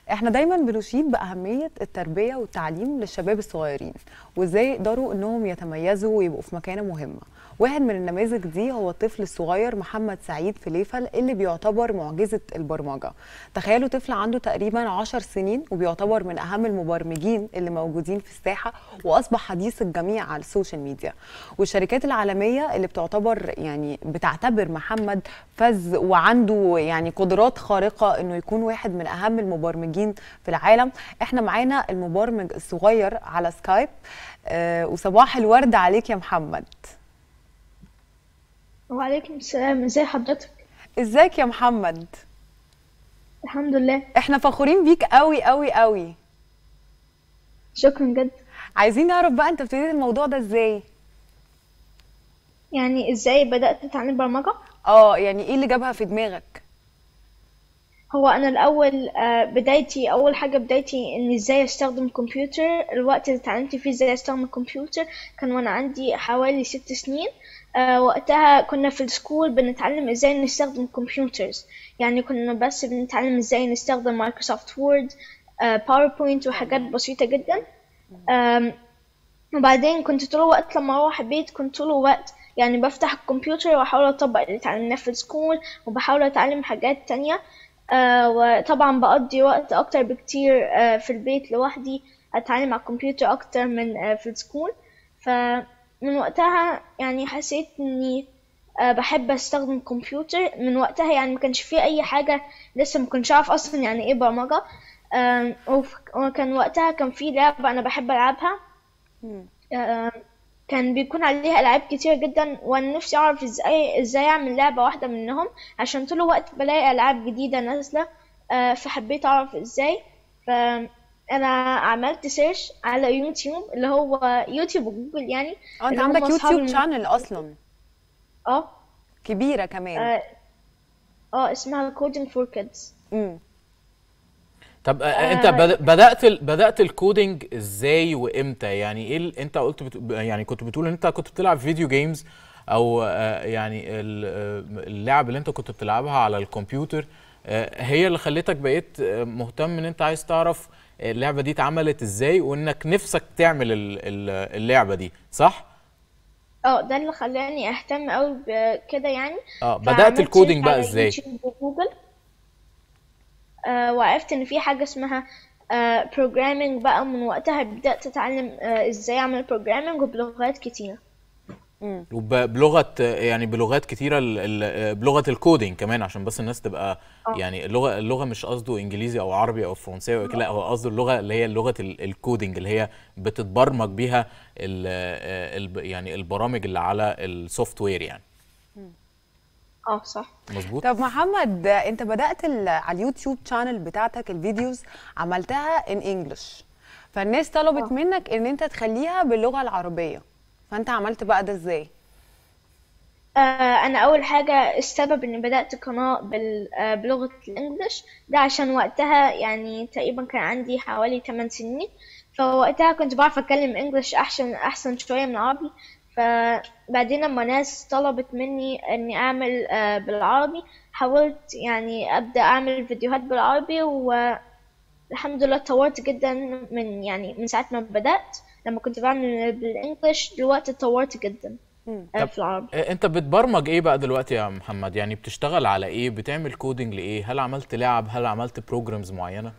احنا دايما بنشيد باهميه التربيه والتعليم للشباب الصغيرين وازاي يقدروا انهم يتميزوا ويبقوا في مكانه مهمه واحد من النماذج دي هو الطفل الصغير محمد سعيد فليفل اللي بيعتبر معجزه البرمجه تخيلوا طفل عنده تقريبا 10 سنين وبيعتبر من اهم المبرمجين اللي موجودين في الساحه واصبح حديث الجميع على السوشيال ميديا والشركات العالميه اللي بتعتبر يعني بتعتبر محمد فز وعنده يعني قدرات خارقه انه يكون واحد من اهم المبرمجين في العالم احنا معانا المبرمج الصغير على سكايب آه وصباح الورد عليك يا محمد وعليكم السلام ازي حضرتك ازيك يا محمد الحمد لله احنا فخورين بيك قوي قوي قوي شكرا جدا عايزين نعرف بقى انت ابتديت الموضوع ده ازاي يعني ازاي بدأت اتعلم برمجة اه يعني ايه اللي جابها في دماغك هو انا الاول آه، بدايتي اول حاجة بدايتي ان ازاي استخدم كمبيوتر الوقت اللي اتعلمت فيه ازاي استخدم الكمبيوتر كان وانا عندي حوالي ست سنين آه، وقتها كنا في السكول بنتعلم ازاي نستخدم كمبيوترز يعني كنا بس بنتعلم ازاي نستخدم مايكروسوفت وورد باوربوينت وحاجات بسيطة جدا آم، وبعدين كنت طول الوقت لما اروح البيت كنت طول الوقت يعني بفتح الكمبيوتر واحاول اطبق اللي اتعلمناه في السكول وبحاول اتعلم حاجات تانية آه وطبعا بقضي وقت اكتر بكتير آه في البيت لوحدي اتعلم على الكمبيوتر اكتر من آه في السكول فمن وقتها يعني حسيت اني آه بحب استخدم الكمبيوتر من وقتها يعني ما كانش فيه اي حاجه لسه ما كنتش اعرف اصلا يعني ايه برمجه آم، وف- وكان وقتها كان في لعبه انا بحب العبها آم، كان بيكون عليها العاب كتير جدا وانا نفسي اعرف ازاي ازاي اعمل لعبه واحده منهم عشان طول الوقت بلاقي العاب جديده نازله آه، فحبيت اعرف ازاي فانا عملت سيرش على يوتيوب اللي هو يوتيوب وجوجل يعني اه انت اللي هم عندك أصحاب يوتيوب الم- شانل اصلا اه كبيره كمان اه آه، اسمها coding for kids امم طب آه، انت بد- بدات ال- بدات الكودينج ازاي وامتى يعني ايه ال- انت قلت بت... يعني كنت بتقول ان انت كنت بتلعب فيديو جيمز او آه، يعني ال- آه، اللعب اللي انت كنت بتلعبها على الكمبيوتر آه، هي اللي خلتك بقيت آه، مهتم ان انت عايز تعرف اللعبه دي اتعملت ازاي وانك نفسك تعمل ال- ال- اللعبه دي صح اه ده اللي خلاني اهتم قوي بكده يعني اه بدات فعملت الكودينج سيرش بقى على ازاي يوتيوب وجوجل آه وعرفت ان في حاجه اسمها آه programming بقى من وقتها بدات اتعلم آه ازاي اعمل programming وبلغات كتير وبلغه يعني بلغات كتيره ال- ال- بلغه الكودينج كمان عشان بس الناس تبقى يعني اللغه اللغه مش قصده انجليزي او عربي او فرنساوي أو كده، لا هو قصده اللغه اللي هي لغه ال- الكودينج اللي هي بتتبرمج بيها ال ال يعني البرامج اللي على السوفت وير يعني اه صح مظبوط طب محمد انت بدات ال- على اليوتيوب شانل بتاعتك الفيديوز عملتها ان انجلش فالناس طلبت آه. منك ان انت تخليها باللغه العربيه فانت عملت بقى ده ازاي آه انا اول حاجه السبب اني بدات قناه بال آه بلغه الانجليش ده عشان وقتها يعني تقريبا كان عندي حوالي 8 سنين فوقتها كنت بعرف اتكلم انجليش احسن احسن شويه من العربي فبعدين لما ناس طلبت مني اني اعمل آه بالعربي حاولت يعني ابدا اعمل فيديوهات بالعربي والحمد لله اتطورت جدا من يعني من ساعه ما بدات لما كنت بعمل بالانجليش دلوقتي اتطورت جدا آه طب في العربي آه، انت بتبرمج ايه بقى دلوقتي يا محمد يعني بتشتغل على ايه بتعمل كودينج لايه هل عملت لعب هل عملت بروجرامز معينه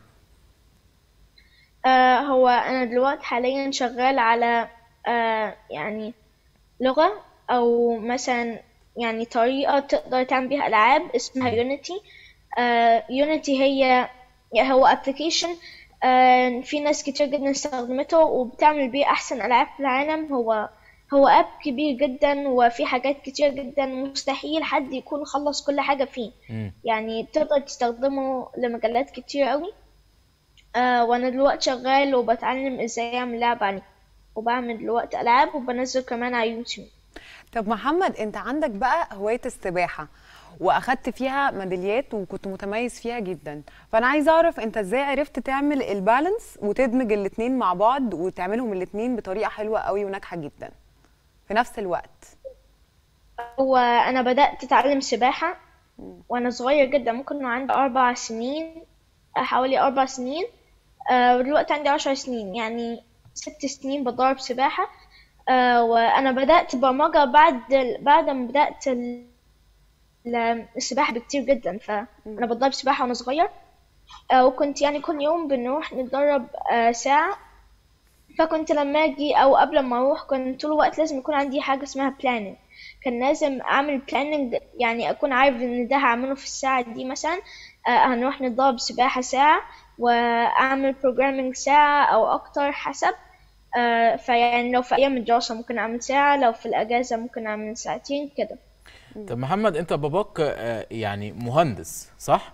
آه هو أنا دلوقتي حاليا شغال على آه يعني لغة أو مثلا يعني طريقة تقدر تعمل بيها ألعاب اسمها يونيتي آه يونيتي هي يعني هو ابلكيشن آه في ناس كتير جدا استخدمته وبتعمل بيه أحسن ألعاب في العالم هو هو اب كبير جدا وفي حاجات كتير جدا مستحيل حد يكون خلص كل حاجة فيه مم. يعني تقدر تستخدمه لمجالات كتير قوي آه وانا دلوقتي شغال وبتعلم ازاي اعمل لعبة عليه وبعمل دلوقتي العاب وبنزل كمان على يوتيوب طب محمد انت عندك بقى هوايه السباحه واخدت فيها ميداليات وكنت متميز فيها جدا فانا عايزه اعرف انت ازاي عرفت تعمل البالانس وتدمج الاتنين مع بعض وتعملهم الاتنين بطريقه حلوه قوي وناجحه جدا في نفس الوقت وانا بدأت اتعلم سباحة وانا صغير جدا ممكن وانا عندي اربع سنين حوالي أربع سنين آه، ودلوقتي عندي عشر سنين يعني ست سنين بتدرب سباحة آه، وأنا بدأت برمجة بعد بعد ما بدأت ال- ال- السباحة بكتير جدا فأنا بتدرب سباحة وأنا صغير آه، وكنت يعني كل يوم بنروح نتدرب آه، ساعة فكنت لما أجي أو قبل ما أروح كنت طول الوقت لازم يكون عندي حاجة اسمها planning كان لازم أعمل planning يعني أكون عارف إن ده هعمله في الساعة دي مثلا آه، هنروح نتدرب سباحة ساعة وأعمل programming ساعة أو أكتر حسب آه، فيعني لو في أيام الدراسة ممكن أعمل ساعة لو في الأجازة ممكن أعمل ساعتين كده طب محمد انت باباك آه، يعني مهندس صح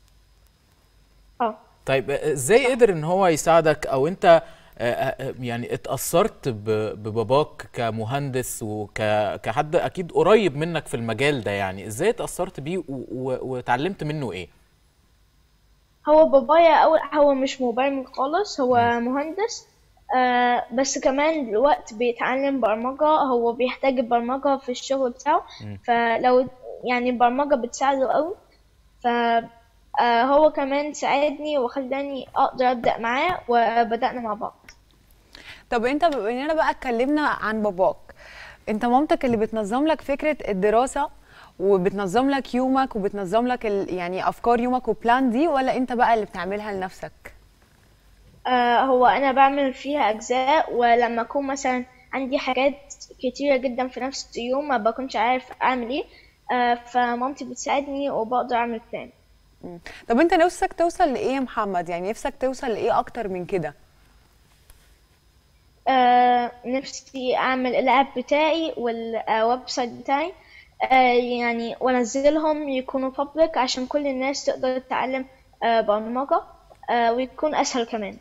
اه طيب آه، ازاي قدر ان هو يساعدك او انت آه، آه، يعني اتأثرت ب- بباباك كمهندس وكحد اكيد قريب منك في المجال ده يعني ازاي اتأثرت بيه و- و- واتعلمت منه ايه هو بابايا أول هو مش مبرمج خالص هو مهندس آه بس كمان دلوقتي بيتعلم برمجة هو بيحتاج البرمجة في الشغل بتاعه فلو يعني البرمجة بتساعده أوي ف آه هو كمان ساعدني وخلاني أقدر أبدأ معاه وبدأنا مع بعض طب انت بما اننا بقى اتكلمنا عن باباك انت مامتك اللي بتنظم لك فكره الدراسه وبتنظم لك يومك وبتنظم لك ال... يعني افكار يومك وبلان دي ولا انت بقى اللي بتعملها لنفسك آه هو أنا بعمل فيها أجزاء ولما أكون مثلا عندي حاجات كتيرة جدا في نفس اليوم ما بكونش عارف أعمل إيه آه فمامتي بتساعدني وبقدر أعمل بلان مم. طب انت نفسك توصل لايه يا محمد يعني نفسك توصل لايه اكتر من كده آه نفسي أعمل الأب بتاعي والويب سايت بتاعي آه يعني وأنزلهم يكونوا public عشان كل الناس تقدر تتعلم آه برمجة آه ويكون أسهل كمان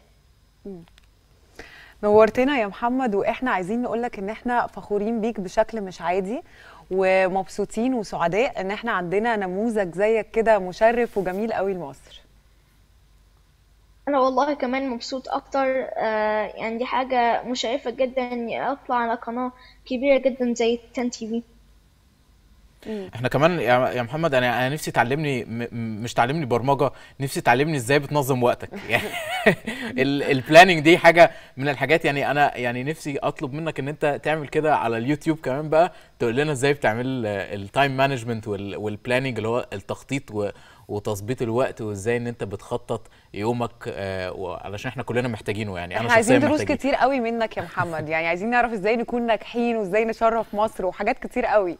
نورتنا يا محمد واحنا عايزين نقولك ان احنا فخورين بيك بشكل مش عادي ومبسوطين وسعداء ان احنا عندنا نموذج زيك كده مشرف وجميل قوي لمصر أنا والله كمان مبسوط أكتر آه يعني دي حاجة مشرفة جدا إني أطلع على قناة كبيرة جدا زي 10 تي في احنا كمان يا يا محمد انا انا نفسي تعلمني م- م- مش تعلمني برمجه نفسي تعلمني ازاي بتنظم وقتك يعني البلاننج دي حاجه من الحاجات يعني انا يعني نفسي اطلب منك ان انت تعمل كده على اليوتيوب كمان بقى تقول لنا ازاي بتعمل التايم مانجمنت والبلاننج اللي هو التخطيط و- وتظبيط الوقت وازاي ان انت بتخطط يومك آه، وعلشان احنا كلنا محتاجينه يعني انا احنا عايزين شخصيا دروس محتاجين كتير قوي منك يا محمد يعني عايزين نعرف ازاي نكون ناجحين وازاي نشرف مصر وحاجات كتير قوي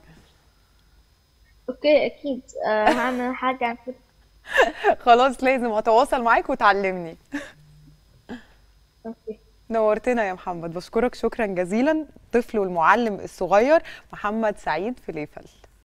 أوكي أكيد آه هعمل حاجة عن كده خلاص لازم اتواصل معاك وتعلمني أوكي نورتنا يا محمد بشكرك شكرا جزيلا طفل والمعلم الصغير محمد سعيد فليفل